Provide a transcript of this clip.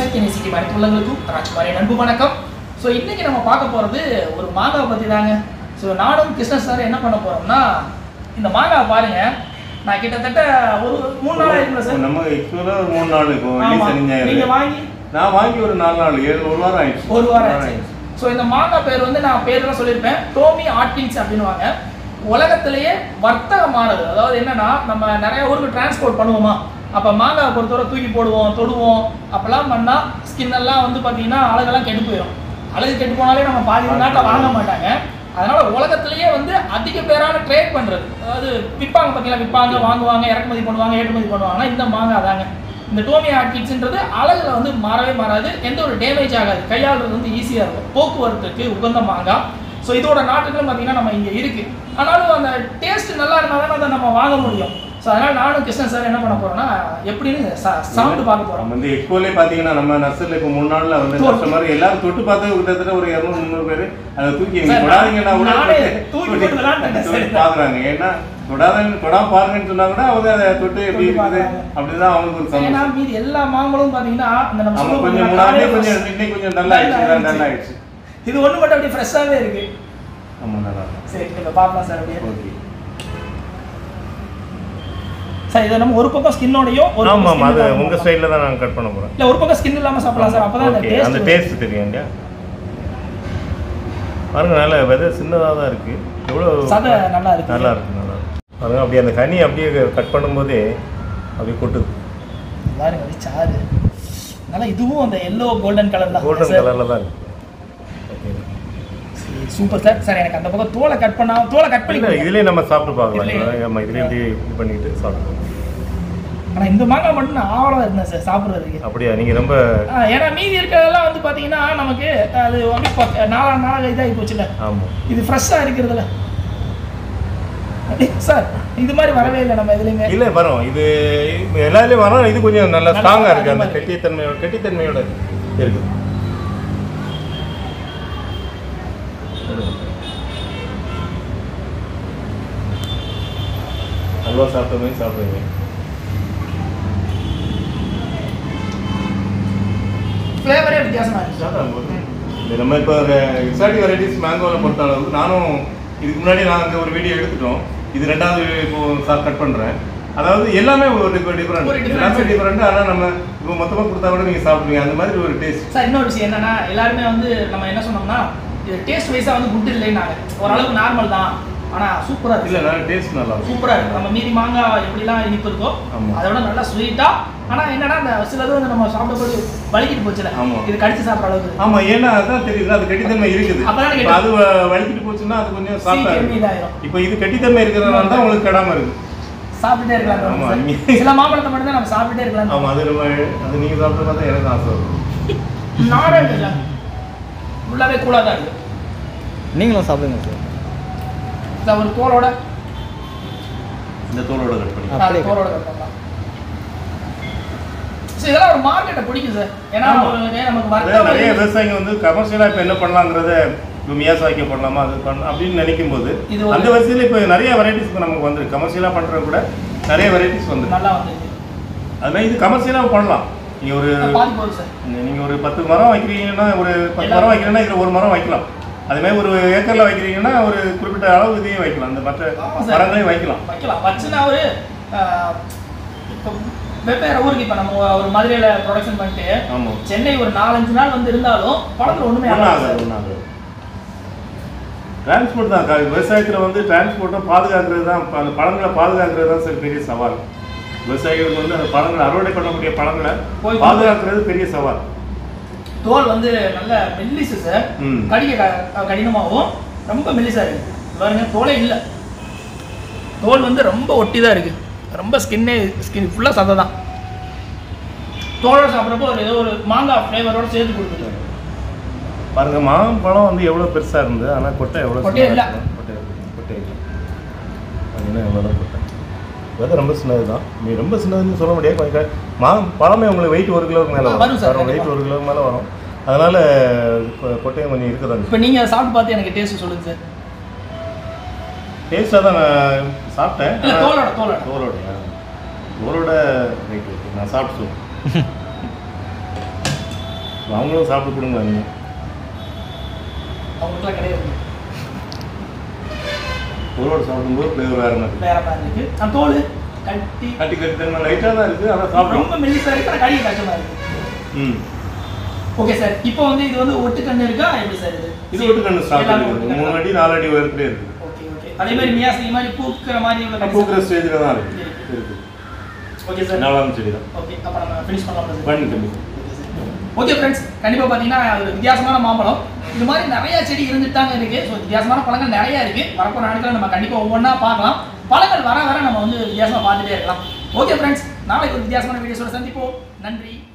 இசைக்கிணை city மருத்துவங்களுக்கும் Rajkumari நண்பு வணக்கம் so இன்னைக்கு நம்ம பார்க்க போகிறது ஒரு மாங்காவை பற்றி தாங்க ஸோ நானும் கிருஷ்ணன் சார் என்ன பண்ண போகிறோம்னா இந்த மாங்காவை பாருங்க நான் கிட்டத்தட்ட ஒரு மூணு நாள் ஆயிருக்குல்ல சார் நம்ம ஆக்சுவலா ஒரு மூணு நாள் இப்போ வெள்ளி ஆமா. சனி நீங்க ஞாயிறு வாங்கி நான் வாங்கி ஒரு நாலு நாள் ஏழு ஒரு வாரம் ஆயிடுச்சு ஒரு வாரம் ஆச்சு ஸோ இந்த மாங்காய் பேர் வந்து நான் பேர்லாம் சொல்லியிருப்பேன் டோமி ஆர்டின்ஸ் அப்படின்னுவாங்க உலகத்திலேயே வர்த்தகமானது அதாவது என்னன்னா நம்ம நிறைய ஊருக்கு டிரான்ஸ்போர்ட் பண்ணுவோமா அப்போ மாங்காவை பொறுத்தவரை தூக்கி போடுவோம் தொடுவோம் அப்போல்லாம் பண்ணால் ஸ்கின் எல்லாம் வந்து பார்த்தீங்கன்னா அழகெல்லாம் கெட்டு போயிடும் அழகு கெட்டு போனாலே நம்ம பாதி நாட்டில் வாங்க மாட்டாங்க அதனால உலகத்திலேயே வந்து அதிக பேரான ட்ரேட் பண்றது அதாவது விற்பாங்க பார்த்தீங்களா விற்பாங்க வாங்குவாங்க இறக்குமதி பண்ணுவாங்க ஏற்றுமதி பண்ணுவாங்கன்னா இந்த மாங்காய் தாங்க இந்த டோமி ஆர்டிக்ஸ்ன்றது அழகுல வந்து மாறவே மாறாது எந்த ஒரு டேமேஜ் ஆகாது கையாளுறது வந்து ஈஸியாக இருக்கும் போக்குவரத்துக்கு உகந்த மாங்காய் ஸோ இதோட நாட்டுகளும் பார்த்தீங்கன்னா நம்ம இங்கே இருக்கு ஆனாலும் அந்த டேஸ்ட் நல்லா இருந்தால் தானே அதை நம்ம வாங்க முடியும் ஸோ அதனால நானும் கிருஷ்ணன் சார் என்ன பண்ண போறோம்னா எப்படின்னு சா- சாப்பிட்டு பார்க்க போறோம் நம்ம வந்து எக்ஸ்போலே பாத்தீங்கன்னா நம்ம நர்சரியில் இப்போ மூணு நாள்ல வந்து தொட்டு. கஸ்டமர் எல்லாரும் தொட்டு பார்த்து கிட்டத்தட்ட ஒரு இரநூறு முந்நூறு பேர் அதை தூக்கி சார், எங்க தொடாதீங்கன்னா கூட நானே தொட்டு- தூக்கி தொட்டு- போட்டு விளையாண்டேன் சார். தொட்டு பார்க்கறாங்க ஏன்னா தொடாதன்னு தொடாம பாருங்கன்னு சொன்னா கூட அவங்க அதை தொட்டு எப்படி தொட்டு இருக்குது பார்க்கறாங்க. அப்படிதான் அவங்களுக்கு ஒரு ஏன்னா சந்தோஷம் மீதி எல்லா மாம்பழமும் பார்த்தீங்கன்னா இந்த நம்ம நம்ம சொல்லுவோம் கொஞ்சம் பார்த்தீங்களா, முன்னாடியே காலையில கொஞ்சம் fresh- இன்னைக்கு கொஞ்சம் நல்லா ஆயிடுச்சு நல்லா ஆயிடுச்சு இது ஒண்ணு மட்டும் அப்படியே ஃப்ரெஷ்ஷாகவே இருக்கு ஆமா நல்லா இருக்கு. சரி இப்போ பார்க்கலாம் சார் அப்படியே ஓகே சார் இதை நம்ம ஒரு பக்கம் ஸ்கின்னோடையும் ஒரு ஆமா பக்கம் ஆமா அது skin உங்க இல்லாம ஸ்டைல்ல தான் நான் கட் பண்ண போறேன் இல்ல ஒரு பக்கம் ஸ்கின் இல்லாம சாப்பிடலாம் சார் அப்பதான் அந்த Okay, அந்த டேஸ்ட் டேஸ்ட் தெரியும் இல்லையா பாருங்க நல்ல விதை சின்னதாக தான் இருக்கு எவ்வளோ சதை நல்லா இருக்கு. நல்லா இருக்கு நல்லா இருக்கு பாருங்க அப்படியே அந்த கனி அப்படியே கட் பண்ணும்போதே அப்படியே கொட்டுது பாருங்க அப்படியே சாறு நல்லா இதுவும் அந்த எல்லோ கோல்டன் கலர் தான் கோல்டன் சார் கலரில் தான் இருக்கு Okay. சூப்பர் சார் சார் எனக்கு அந்த பக்கம் தோலை கட் பண்ணா தோலை கட் பண்ணி இல்ல, கொடுங்க. இதுலயே நம்ம சாப்பிட்டு பார்க்கலாம் இதுலயே? நம்ம இதுலயே இப்படி இது பண்ணிட்டு சாப்பிடுவோம் ஆனா இந்த மாங்காய் மட்டும் நான் ஆவலா இருந்தேன் சார் சாப்பிடுறதுக்கு அப்படியா நீங்க ரொம்ப ஆ, ஏன்னா மீதி இருக்கிறதெல்லாம் வந்து பாத்தீங்கன்னா நமக்கு அது அப்படியே பக்க- நாலா நாலு இதாகி போச்சுல ஆமா இது ஃப்ரெஷ்ஷாக இருக்கிறதுல சார் இது மாதிரி வரவே இல்லை நம்ம எதுலையுமே இல்ல வரும் இது எல்லாத்துலயும் வரும் இது கொஞ்சம் நல்லா நல்லா ஸ்ட்ராங்கா இருக்கு அந்த அதிகமா இருக்கு. கெட்டித்தன்மையோட கெட்டித்தன்மையோட இருக்கு அல்வா சாப்பிட்ட மாதிரி சாப்பிடுங்க ஃப்ளேவரே வித்தியாசமா இருக்கு சாப்பிடும்போது இந்த நம்ம இப்போ எக்ஸாட்டிக் வெரைட்டிஸ் மேங்கோவில் பொறுத்த அளவுக்கு நானும் இதுக்கு முன்னாடி நான் அங்கே ஒரு வீடியோ எடுத்துட்டோம் இது ரெண்டாவது இப்போ கட் பண்ணுறேன் அதாவது எல்லாமே ஒரு இப்போ ஒரு டிஃப்ரெண்ட் different. எல்லாமே டிஃப்ரெண்ட் ஆனால் நம்ம இப்போ மொத்தமாக கொடுத்தா கூட நீங்கள் சாப்பிடுவீங்க அந்த மாதிரி ஒரு டேஸ்ட் சார் இன்னொரு விஷயம் என்னன்னா எல்லாருமே வந்து நம்ம என்ன சொன்னோம்னா இது டேஸ்ட் வைஸா வந்து குட் இல்லைன்னாங்க ஓரளவுக்கு நார்மல் தான் ஆனா சூப்பரா இருக்கு இல்லை நல்ல டேஸ்ட் நல்லா இருக்கும் சூப்பரா இருக்கு நம்ம மீதி மாங்காய் எப்படிலாம் இனிப்பு இருக்கோ ஆமா. அதை விட நல்லா ஸ்வீட்டா ஆனா என்னன்னா அந்த சிலது வந்து நம்ம சாப்பிடும்போது வலிக்கிட்டு போச்சுல ஆமா. இது கடிச்சு சாப்பிட்ற அளவுக்கு ஆமா ஏன்னா அதான் தெரியுது அது கெட்டித்தன்மை இருக்குது அப்பதான் இப்போ அது வ- வலிக்கிட்டு போச்சுன்னா அது கொஞ்சம் சாப்பிட்டா சீக்கிரம் இருக்கும் இதாயிரும் இப்போ இது கெட்டித்தன்மை இருக்கிறதுனால தான் உங்களுக்கு கெடாம இருக்கு சாப்பிட்டுட்டே இருக்கலாம் ஆமா, சார். நீங்க- சில மாம்பழத்தை மட்டும் தான் நம்ம சாப்பிட்டுட்டே இருக்கலாம் ஆமா அது நம்ம அது நீங்கள் சாப்பிட்டு பார்த்தா எனக்கு ஆசை வரும் நாடே இல்லை சார் ஃபுல்லாவே கூலாக தான் இருக்கு நீங்களும் சாப்பிடுங்க சார் இந்த ஒரு தோலோட இந்த தோலோட கட் பண்ணி அப்படியே நான் தோலோட cut பண்ணலாம் So, இதெல்லாம் ஒரு மார்க்கெட்டை பிடிக்கும் சார் ஏன்னா ஆமா. ஒரு நமக்கு அதாவது நிறைய வர்த்தகம் விவசாயிங்க வந்து கமர்ஷியலாக இப்போ என்ன பண்ணலாங்கிறத இப்போ மியாசாக்கி பண்ணலாமா அது பண்ண அப்படின்னு நினைக்கும் போது இது ஒரு- அந்த வரிசையில் இப்போ நிறைய வெரைட்டிஸ் இப்போ நமக்கு வந்துருக்கு கமர்ஷியலாக பண்ணுறது கூட நிறைய வெரைட்டிஸ் வந்துருக்கு நல்லா வந்துருக்கு அது மாதிரி இது கமர்ஷியலாக பண்ணலாம் நீங்கள் ஒரு பாதி போகுது சார் நீங்கள் ஒரு பத்து மரம் வைக்கிறீங்கன்னா ஒரு பத்து மரம் வைக்கிறீங்கன்னா இதில் ஒரு மரம் வைக்கலாம் அதே மாதிரி ஒரு ஏக்கரில் வைக்கிறீங்கன்னா ஒரு குறிப்பிட்ட அளவு இதையும் வைக்கலாம் அந்த மற்ற ஆமா சார். மரங்களையும் வைக்கலாம் வைக்கலாம் வச்சுனா ஒரு ஆஹ், இப்போ வெவ்வேறு ஊருக்கு இப்போ நம்ம ஒரு மதுரையில் ப்ரொடக்ஷன் பண்ணிட்டு ஆமாம் சென்னை ஒரு நாலஞ்சு நாள் வந்து இருந்தாலும் படத்தில் ஒன்றுமே ஒன்றும் ஆகாது ஆகாது சார் ஒன்றும் ஆகாது டிரான்ஸ்போர்ட் தான் க- விவசாயத்தில் வந்து டிரான்ஸ்போர்ட்டை பாதுகாக்கிறது தான் ப- அந்த பழங்களை பாதுகாக்கிறது தான் சார் பெரிய சவால் விவசாயிகளுக்கு வந்து அந்த பழங்களை அறுவடை பண்ணக்கூடிய பழங்களை போய் பாதுகாக்கிறது பெரிய சவால் தோல் வந்து நல்ல மெல்லிசு சார் ம். கடிக்க க- கடினமாகவும் ரொம்ப மெல்லிசா இருக்கு பாருங்க தோலே இல்லை தோல் வந்து ரொம்ப ஒட்டி தான் இருக்கு ரொம்ப ஸ்கின்னே ஸ்கின் ஃபுல்லாக சதை தான் தோலோட சாப்பிட்றப்போ ஒரு ஏதோ ஒரு மாங்காய் ஃப்ளேவரோட சேர்த்து கொடுக்குது பாருங்க மாம்பழம் வந்து எவ்வளோ பெருசாக இருந்தது ஆனால் கொட்டை எவ்வளோ கொட்டை இல்ல. கொட்டை கொட்டை இல்லை பார்த்தீங்கன்னா எவ்வளோ தான் கொட்டை விதை ரொம்ப சின்னது தான் நீ ரொம்ப சின்னதுன்னு சொல்ல முடியாது கொஞ்சம் க- மா பழமே உங்களுக்கு வெயிட் ஒரு கிலோவுக்கு மேலே ஆ, வரும் சார், வரும் வெயிட் கண்டிப்பா. ஒரு கிலோவுக்கு மேலே வரும் அதனால கொ- கொட்டையும் கொஞ்சம் இருக்கதான் இப்போ நீங்கள் அதை சாப்பிட்டு பார்த்து எனக்கு டேஸ்ட் சொல்லுங்க சார் டேஸ்ட்டாக தான் நான் சாப்பிட்டேன் இல்லை ஆனா- தோலோட தோலோட தோலோடையா தோலோட ரைட் ஓகே நான் சாப்பிட்டு சொல்லுவேன் அவங்களும் சாப்பிட்டு கொடுங்க நீங்கள் அவங்களுக்குலாம் கிடையாது ஒருவோடு சாப்பிடும்போது ஃப்ளேவர் வேறு மாதிரி வேற மாதிரி இருக்கு அந்த தோல் கட்டி கட்டி கட்டி தன்மை லைட்டாக தான் இருக்குது ஆனால் சாப்பிடும் ரொம்ப மெல்லிசா இருக்கு ஆனால் கடிக்க கஷ்டமா இருக்கு ம் ஓகே சார் இப்போ வந்து இது வந்து ஒட்டுக்கண்ணு இருக்கா எப்படி சார் இது இது ஒட்டு கண்ணு ஸ்டார்ட் எல்லாமே இருக்குது ஒட்டுக்கண்ணு மூணு தான். அடி நாலு அடி உயரத்துலேயே இருக்குது ஓகே ஓகே அதே மாதிரி மியாசி மாதிரி பூக்கிற மாதிரி உள்ள நான் பூக்கிற ஸ்டேஜில் தான் இருக்குது இருக்குது ஓகே சார் நாலாம் செடி தான் ஓகே அப்போ நம்ம ஃபினிஷ் பண்ணலாம் சார் பண்ணி தம்பி ஓகே ஃப்ரெண்ட்ஸ் கண்டிப்பாக பார்த்தீங்கன்னா அது வித்தியாசமான மாம்பழம் இது மாதிரி நிறைய செடி இருந்துட்டு தாங்க இருக்கு ஸோ வித்தியாசமான பழங்கள் நிறைய இருக்கு வரப்போற நாட்களில் நம்ம கண்டிப்பாக ஒவ்வொன்றா பார்க்கலாம் பழங்கள் வர வர நம்ம வந்து வித்தியாசமாக பார்த்துட்டே இருக்கலாம் ஓகே ஃப்ரெண்ட்ஸ் நாளைக்கு ஒரு வித்தியாசமான வீடியோஸோட சந்திப்போம் நன்றி